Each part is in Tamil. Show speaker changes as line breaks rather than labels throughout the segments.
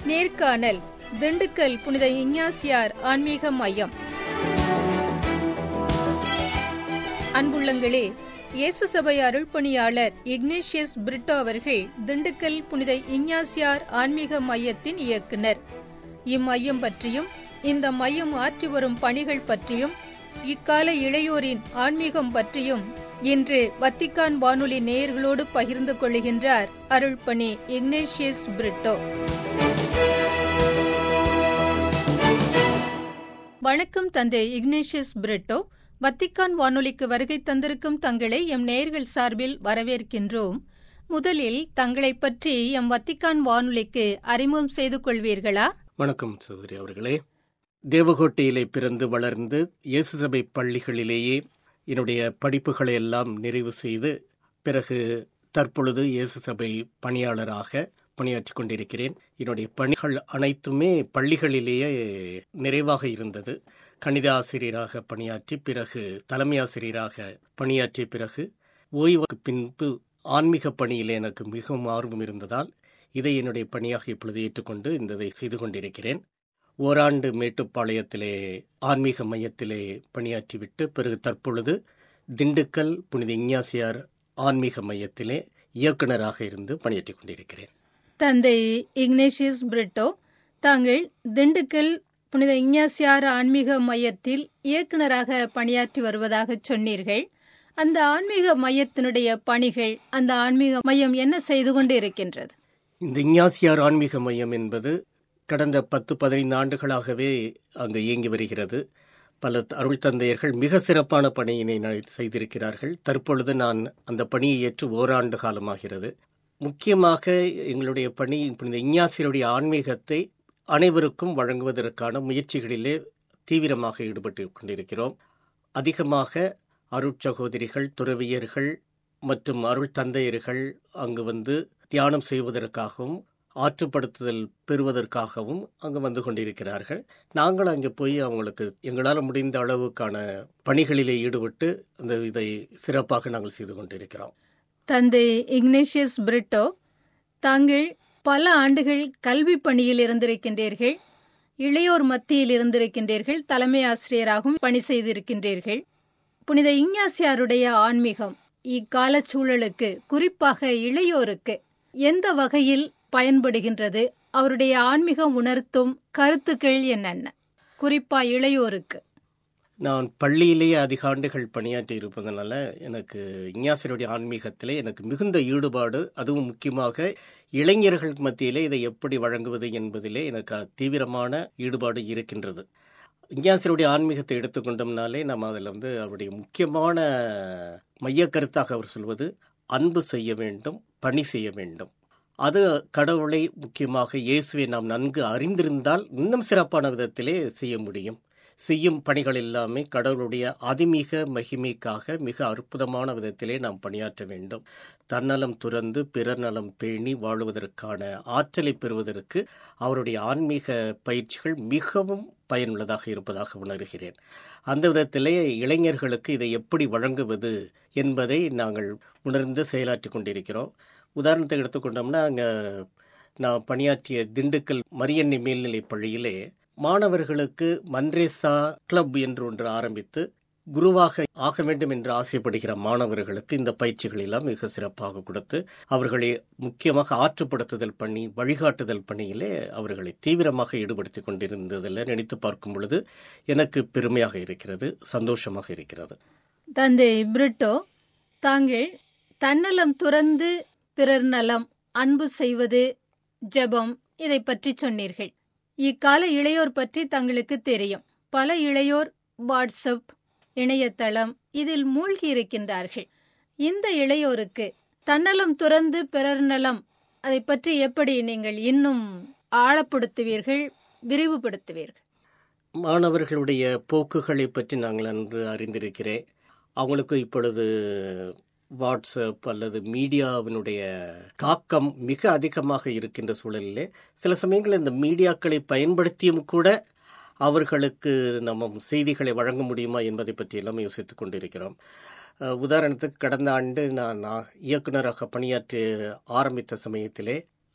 நேர்காணல் திண்டுக்கல் புனித இஞ்ஞாசியார் ஆன்மீக மையம் அன்புள்ளங்களே இயேசு சபை அருள்பணியாளர் இக்னேஷியஸ் பிரிட்டோ அவர்கள் திண்டுக்கல் புனித இஞ்ஞாசியார் ஆன்மீக மையத்தின் இயக்குனர் இம்மையம் பற்றியும் இந்த மையம் ஆற்றி வரும் பணிகள் பற்றியும் இக்கால இளையோரின் ஆன்மீகம் பற்றியும் இன்று வத்திக்கான் வானொலி நேயர்களோடு பகிர்ந்து கொள்கின்றார் அருள்பணி இக்னேஷியஸ் பிரிட்டோ வணக்கம் தந்தை இக்னேஷியஸ் பிரிட்டோ வத்திக்கான் வானொலிக்கு வருகை தந்திருக்கும் தங்களை எம் நேயர்கள் சார்பில் வரவேற்கின்றோம் முதலில் தங்களை பற்றி எம் வத்திக்கான் வானொலிக்கு அறிமுகம் செய்து கொள்வீர்களா
வணக்கம் சகோதரி அவர்களே தேவகோட்டையிலே பிறந்து வளர்ந்து இயேசு சபை பள்ளிகளிலேயே என்னுடைய படிப்புகளை எல்லாம் நிறைவு செய்து பிறகு தற்பொழுது இயேசு சபை பணியாளராக பணியாற்றிக் கொண்டிருக்கிறேன் என்னுடைய பணிகள் அனைத்துமே பள்ளிகளிலேயே நிறைவாக இருந்தது கணித ஆசிரியராக பணியாற்றி பிறகு தலைமை ஆசிரியராக பணியாற்றிய பிறகு ஓய்வுக்கு பின்பு ஆன்மீக பணியில் எனக்கு மிகவும் ஆர்வம் இருந்ததால் இதை என்னுடைய பணியாக இப்பொழுது ஏற்றுக்கொண்டு இந்த இதை செய்து கொண்டிருக்கிறேன் ஓராண்டு மேட்டுப்பாளையத்திலே ஆன்மீக மையத்திலே பணியாற்றிவிட்டு பிறகு தற்பொழுது திண்டுக்கல் புனித இஞ்ஞாசியார் ஆன்மீக மையத்திலே இயக்குநராக இருந்து பணியாற்றிக் கொண்டிருக்கிறேன்
தந்தை இக்னேஷியஸ் பிரிட்டோ தாங்கள் திண்டுக்கல் புனித இஞ்ஞாசியார் ஆன்மீக மையத்தில் இயக்குநராக பணியாற்றி வருவதாக சொன்னீர்கள் அந்த ஆன்மீக மையத்தினுடைய பணிகள் அந்த ஆன்மீக மையம் என்ன செய்து கொண்டு இருக்கின்றது
இந்த இஞ்ஞாசியார் ஆன்மீக மையம் என்பது கடந்த பத்து பதினைந்து ஆண்டுகளாகவே அங்கு இயங்கி வருகிறது பல அருள் தந்தையர்கள் மிக சிறப்பான பணியினை செய்திருக்கிறார்கள் தற்பொழுது நான் அந்த பணியை ஏற்று ஓராண்டு காலமாகிறது முக்கியமாக எங்களுடைய பணி இந்த இஞ்ஞாசியருடைய ஆன்மீகத்தை அனைவருக்கும் வழங்குவதற்கான முயற்சிகளிலே தீவிரமாக ஈடுபட்டு கொண்டிருக்கிறோம் அதிகமாக அருட்சகோதரிகள் துறவியர்கள் மற்றும் அருள் தந்தையர்கள் அங்கு வந்து தியானம் செய்வதற்காகவும் ஆற்றுப்படுத்துதல் பெறுவதற்காகவும் அங்கு வந்து கொண்டிருக்கிறார்கள் நாங்கள் அங்கே போய் அவங்களுக்கு எங்களால் முடிந்த அளவுக்கான பணிகளிலே ஈடுபட்டு அந்த இதை சிறப்பாக நாங்கள் செய்து கொண்டிருக்கிறோம்
தந்தை இக்னேஷியஸ் பிரிட்டோ தாங்கள் பல ஆண்டுகள் கல்வி பணியில் இருந்திருக்கின்றீர்கள் இளையோர் மத்தியில் இருந்திருக்கின்றீர்கள் தலைமை ஆசிரியராகவும் பணி செய்திருக்கின்றீர்கள் புனித இஞ்ஞாசியாருடைய ஆன்மீகம் இக்கால சூழலுக்கு குறிப்பாக இளையோருக்கு எந்த வகையில் பயன்படுகின்றது அவருடைய ஆன்மீகம் உணர்த்தும் கருத்துக்கள் என்னென்ன குறிப்பா இளையோருக்கு
நான் பள்ளியிலேயே அதிக ஆண்டுகள் பணியாற்றி இருப்பதனால எனக்கு இஞ்ஞாசியருடைய ஆன்மீகத்திலே எனக்கு மிகுந்த ஈடுபாடு அதுவும் முக்கியமாக இளைஞர்கள் மத்தியிலே இதை எப்படி வழங்குவது என்பதிலே எனக்கு தீவிரமான ஈடுபாடு இருக்கின்றது இஞ்ஞாசியருடைய ஆன்மீகத்தை எடுத்துக்கொண்டோம்னாலே நம்ம அதில் வந்து அவருடைய முக்கியமான மைய கருத்தாக அவர் சொல்வது அன்பு செய்ய வேண்டும் பணி செய்ய வேண்டும் அது கடவுளை முக்கியமாக இயேசுவை நாம் நன்கு அறிந்திருந்தால் இன்னும் சிறப்பான விதத்திலே செய்ய முடியும் செய்யும் பணிகள் எல்லாமே கடவுளுடைய அதிமிக மகிமைக்காக மிக அற்புதமான விதத்திலே நாம் பணியாற்ற வேண்டும் தன்னலம் துறந்து பிறர் நலம் பேணி வாழுவதற்கான ஆற்றலை பெறுவதற்கு அவருடைய ஆன்மீக பயிற்சிகள் மிகவும் பயனுள்ளதாக இருப்பதாக உணர்கிறேன் அந்த விதத்திலே இளைஞர்களுக்கு இதை எப்படி வழங்குவது என்பதை நாங்கள் உணர்ந்து செயலாற்றி கொண்டிருக்கிறோம் உதாரணத்தை எடுத்துக்கொண்டோம்னா அங்கே நான் பணியாற்றிய திண்டுக்கல் மரியண்ணி மேல்நிலைப் பள்ளியிலே மாணவர்களுக்கு மன்ரேசா கிளப் என்று ஒன்று ஆரம்பித்து குருவாக ஆக வேண்டும் என்று ஆசைப்படுகிற மாணவர்களுக்கு இந்த பயிற்சிகள் எல்லாம் மிக சிறப்பாக கொடுத்து அவர்களை முக்கியமாக ஆற்றுப்படுத்துதல் பண்ணி வழிகாட்டுதல் பணியிலே அவர்களை தீவிரமாக ஈடுபடுத்தி கொண்டிருந்ததில் நினைத்து பார்க்கும் பொழுது எனக்கு பெருமையாக இருக்கிறது சந்தோஷமாக இருக்கிறது
தந்தை பிரிட்டோ தாங்கள் தன்னலம் துறந்து பிறர் நலம் அன்பு செய்வது ஜெபம் இதை பற்றி சொன்னீர்கள் இக்கால இளையோர் பற்றி தங்களுக்கு தெரியும் பல இளையோர் வாட்ஸ்அப் இணையதளம் இதில் மூழ்கி இருக்கின்றார்கள் இந்த இளையோருக்கு தன்னலம் துறந்து பிறர் நலம் அதை பற்றி எப்படி நீங்கள் இன்னும் ஆழப்படுத்துவீர்கள் விரிவுபடுத்துவீர்கள்
மாணவர்களுடைய போக்குகளை பற்றி நாங்கள் நன்கு அறிந்திருக்கிறேன் அவங்களுக்கு இப்பொழுது வாட்ஸ்அப் அல்லது மீடியாவினுடைய தாக்கம் மிக அதிகமாக இருக்கின்ற சூழலிலே சில சமயங்களில் இந்த மீடியாக்களை பயன்படுத்தியும் கூட அவர்களுக்கு நம்ம செய்திகளை வழங்க முடியுமா என்பதை பற்றி எல்லாம் யோசித்துக் கொண்டிருக்கிறோம் உதாரணத்துக்கு கடந்த ஆண்டு நான் நான் இயக்குநராக பணியாற்றி ஆரம்பித்த சமயத்திலே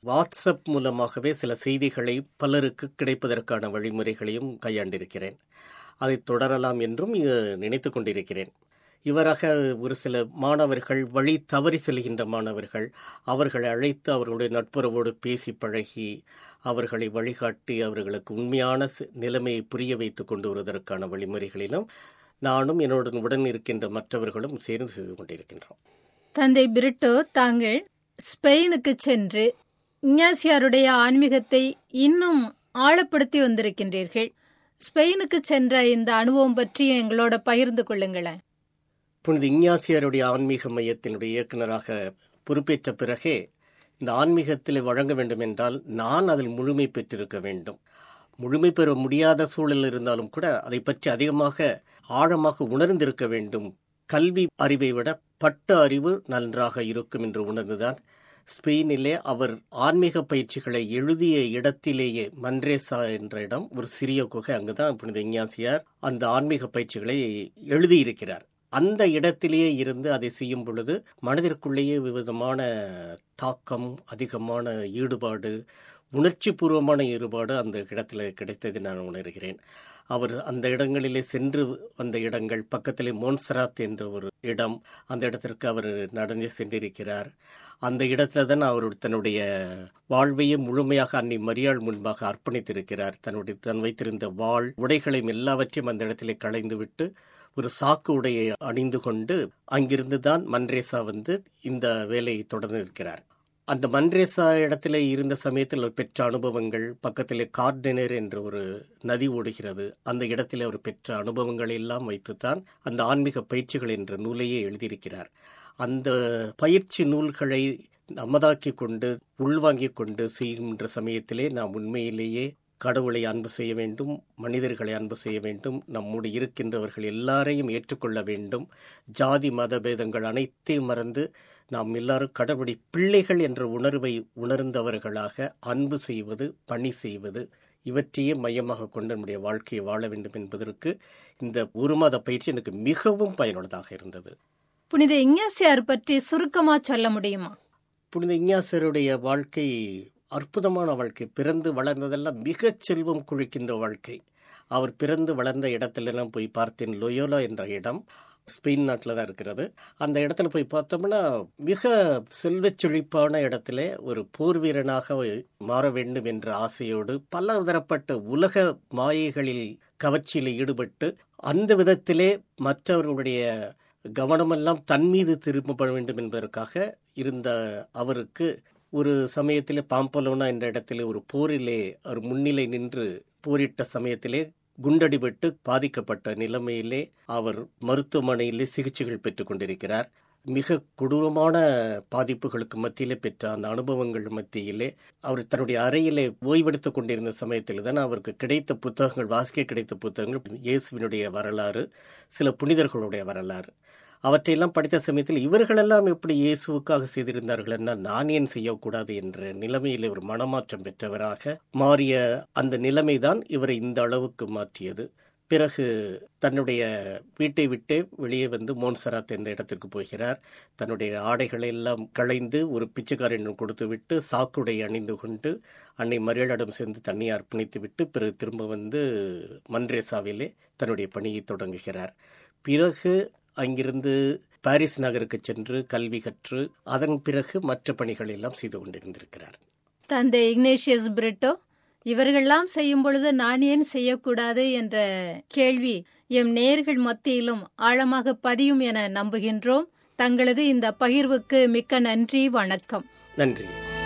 வாட்ஸ்அப் மூலமாகவே சில செய்திகளை பலருக்கு கிடைப்பதற்கான வழிமுறைகளையும் கையாண்டிருக்கிறேன் அதை தொடரலாம் என்றும் நினைத்து கொண்டிருக்கிறேன் இவராக ஒரு சில மாணவர்கள் வழி தவறி செல்கின்ற மாணவர்கள் அவர்களை அழைத்து அவர்களுடைய நட்புறவோடு பேசி பழகி அவர்களை வழிகாட்டி அவர்களுக்கு உண்மையான நிலைமையை புரிய வைத்து கொண்டு வருவதற்கான வழிமுறைகளிலும் நானும் என்னுடன் உடன் இருக்கின்ற மற்றவர்களும் சேர்ந்து செய்து கொண்டிருக்கின்றோம்
தந்தை பிரிட்டோ தாங்கள் ஸ்பெயினுக்கு சென்று இஞ்ஞாசியாருடைய ஆன்மீகத்தை இன்னும் ஆழப்படுத்தி வந்திருக்கின்றீர்கள் ஸ்பெயினுக்கு சென்ற இந்த அனுபவம் பற்றி எங்களோட பகிர்ந்து கொள்ளுங்களேன்
புனித இஞ்ஞாசியாருடைய ஆன்மீக மையத்தினுடைய இயக்குநராக பொறுப்பேற்ற பிறகே இந்த ஆன்மீகத்தில் வழங்க வேண்டும் என்றால் நான் அதில் முழுமை பெற்றிருக்க வேண்டும் முழுமை பெற முடியாத சூழல் இருந்தாலும் கூட அதை பற்றி அதிகமாக ஆழமாக உணர்ந்திருக்க வேண்டும் கல்வி அறிவை விட பட்ட அறிவு நன்றாக இருக்கும் என்று உணர்ந்துதான் ஸ்பெயினிலே அவர் ஆன்மீக பயிற்சிகளை எழுதிய இடத்திலேயே மன்ரேசா என்ற இடம் ஒரு சிறிய குகை அங்குதான் புனித இஞ்ஞாசியார் அந்த ஆன்மீக பயிற்சிகளை எழுதியிருக்கிறார் அந்த இடத்திலேயே இருந்து அதை செய்யும் பொழுது மனதிற்குள்ளேயே விதமான தாக்கம் அதிகமான ஈடுபாடு உணர்ச்சி பூர்வமான ஈடுபாடு அந்த இடத்துல கிடைத்தது நான் உணர்கிறேன் அவர் அந்த இடங்களிலே சென்று வந்த இடங்கள் பக்கத்திலே மோன்சராத் என்ற ஒரு இடம் அந்த இடத்திற்கு அவர் நடந்து சென்றிருக்கிறார் அந்த இடத்துல தான் அவர் தன்னுடைய வாழ்வையே முழுமையாக அன்னை மரியாள் முன்பாக அர்ப்பணித்திருக்கிறார் தன்னுடைய தன் வைத்திருந்த வாழ் உடைகளையும் எல்லாவற்றையும் அந்த இடத்திலே களைந்து விட்டு ஒரு சாக்கு உடையை அணிந்து கொண்டு அங்கிருந்து தான் மன்ரேசா வந்து இந்த வேலையை தொடர்ந்து இருக்கிறார் அந்த மன்ரேசா இடத்துல இருந்த சமயத்தில் அவர் பெற்ற அனுபவங்கள் பக்கத்திலே கார்டெனர் என்ற ஒரு நதி ஓடுகிறது அந்த இடத்திலே அவர் பெற்ற அனுபவங்களை எல்லாம் வைத்துத்தான் அந்த ஆன்மீக பயிற்சிகள் என்ற நூலையே எழுதியிருக்கிறார் அந்த பயிற்சி நூல்களை நமதாக்கி கொண்டு உள்வாங்கிக் கொண்டு செய்கின்ற சமயத்திலே நாம் உண்மையிலேயே கடவுளை அன்பு செய்ய வேண்டும் மனிதர்களை அன்பு செய்ய வேண்டும் நம்முடைய இருக்கின்றவர்கள் எல்லாரையும் ஏற்றுக்கொள்ள வேண்டும் ஜாதி மத பேதங்கள் அனைத்தையும் மறந்து நாம் எல்லாரும் கடவுளை பிள்ளைகள் என்ற உணர்வை உணர்ந்தவர்களாக அன்பு செய்வது பணி செய்வது இவற்றையே மையமாக கொண்டு நம்முடைய வாழ்க்கையை வாழ வேண்டும் என்பதற்கு இந்த ஒரு மாத பயிற்சி எனக்கு மிகவும் பயனுள்ளதாக இருந்தது
புனித இஞ்ஞாசியார் பற்றி சுருக்கமா சொல்ல முடியுமா
புனித இஞ்ஞாசியருடைய வாழ்க்கை அற்புதமான வாழ்க்கை பிறந்து வளர்ந்ததெல்லாம் மிகச் செல்வம் குழிக்கின்ற வாழ்க்கை அவர் பிறந்து வளர்ந்த இடத்துலலாம் போய் பார்த்தேன் லொயோலா என்ற இடம் ஸ்பெயின் நாட்டில் தான் இருக்கிறது அந்த இடத்துல போய் பார்த்தோம்னா மிக செல்வச் செழிப்பான இடத்துல ஒரு போர் வீரனாக மாற வேண்டும் என்ற ஆசையோடு பல தரப்பட்ட உலக மாயைகளில் கவர்ச்சியில் ஈடுபட்டு அந்த விதத்திலே மற்றவர்களுடைய கவனமெல்லாம் தன் மீது திரும்பப்பட வேண்டும் என்பதற்காக இருந்த அவருக்கு ஒரு சமயத்திலே பாம்பலோனா என்ற இடத்திலே ஒரு போரிலே அவர் முன்னிலை நின்று போரிட்ட சமயத்திலே குண்டடிபட்டு பாதிக்கப்பட்ட நிலைமையிலே அவர் மருத்துவமனையிலே சிகிச்சைகள் பெற்றுக் கொண்டிருக்கிறார் மிக கொடூரமான பாதிப்புகளுக்கு மத்தியிலே பெற்ற அந்த அனுபவங்கள் மத்தியிலே அவர் தன்னுடைய அறையிலே ஓய்வெடுத்துக் கொண்டிருந்த சமயத்தில் தான் அவருக்கு கிடைத்த புத்தகங்கள் வாசிக்க கிடைத்த புத்தகங்கள் இயேசுவினுடைய வரலாறு சில புனிதர்களுடைய வரலாறு அவற்றையெல்லாம் படித்த சமயத்தில் இவர்களெல்லாம் எப்படி இயேசுவுக்காக செய்திருந்தார்கள் என்றால் நான் ஏன் செய்யக்கூடாது என்ற நிலைமையில் ஒரு மனமாற்றம் பெற்றவராக மாறிய அந்த நிலைமைதான் இவரை இந்த அளவுக்கு மாற்றியது பிறகு தன்னுடைய வீட்டை விட்டு வெளியே வந்து மோன்சராத் என்ற இடத்திற்கு போகிறார் தன்னுடைய ஆடைகளை எல்லாம் களைந்து ஒரு பிச்சைக்காரனிடம் கொடுத்து விட்டு சாக்குடை அணிந்து கொண்டு அன்னை மரியாளிடம் சேர்ந்து தண்ணியை அர்ப்பணித்து விட்டு பிறகு திரும்ப வந்து மன்ரேசாவிலே தன்னுடைய பணியை தொடங்குகிறார் பிறகு அங்கிருந்து பாரிஸ் நகருக்கு சென்று கல்வி கற்று அதன் பிறகு மற்ற பணிகள் எல்லாம் செய்து கொண்டிருந்திருக்கிறார்
தந்தை இக்னேஷியஸ் பிரிட்டோ இவர்கள்லாம் செய்யும் பொழுது நான் ஏன் செய்யக்கூடாது என்ற கேள்வி எம் நேர்கள் மத்தியிலும் ஆழமாக பதியும் என நம்புகின்றோம் தங்களது இந்த பகிர்வுக்கு மிக்க நன்றி வணக்கம்
நன்றி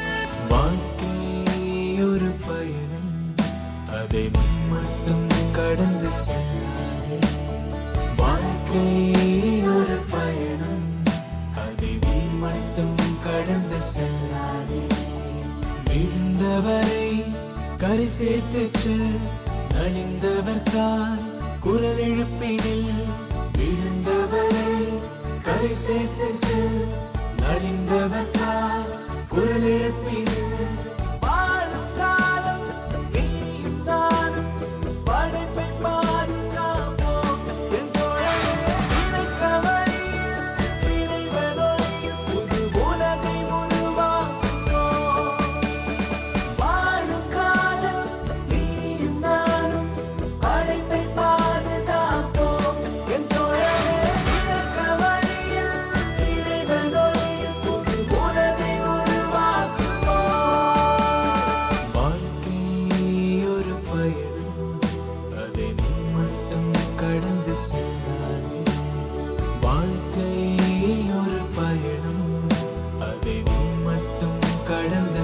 ஒரு பயணம் அதை நீ மட்டும் கடந்து செல்லாதே வாழ்க்கை ஒரு பயணம் அதை நீ மட்டும் கடந்து செல்லாதே விழுந்தவரை கரை சேர்த்து செல் நலிந்தவர் கால் குரல் எழுப்பினில் விழுந்தவரை கரை சேர்த்து செல் நலிந்தவர் கால் குரல் எழுப்பினில் வாழும் காலம் நீயும் நானும் படைப்பை பாதுகாப்போம் என் தோழனே, இணைக்க வழியில் இணைவதொழியில் புது உலகை உருவாக்குவோம்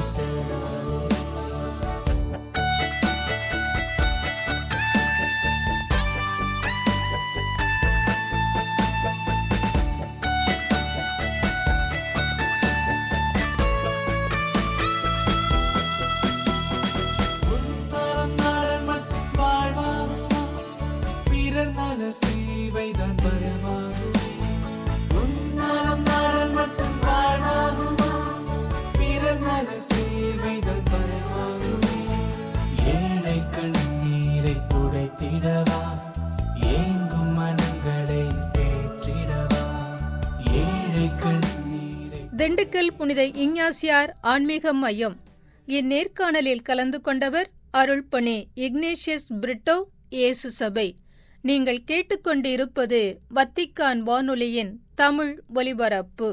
செல்லாதே உன்னலம் நாடன் மட்டும் வாழ்வாகுமா? பிறர் நல சேவைதான் பயமாகுமா? உன்னலம் நாடன் மட்டும் வாழ்வாகுமா? பிறர் நல சேவைதான் பயமாகுமா? ஏழை கண்ணீரை துடைத்திடவா ஏங்கும் மனங்களை தேற்றிடவா ஏழை கண்ணீரை
திண்டுக்கல் புனித இஞ்ஞாசியார் ஆன்மீக மையம் இந்நேர்காணலில் கலந்து கொண்டவர் அருள்பணி இக்னேஷியஸ் பிரிட்டோ இயேசு சபை நீங்கள் கேட்டுக்கொண்டிருப்பது வத்திக்கான் வானொலியின் தமிழ் ஒலிபரப்பு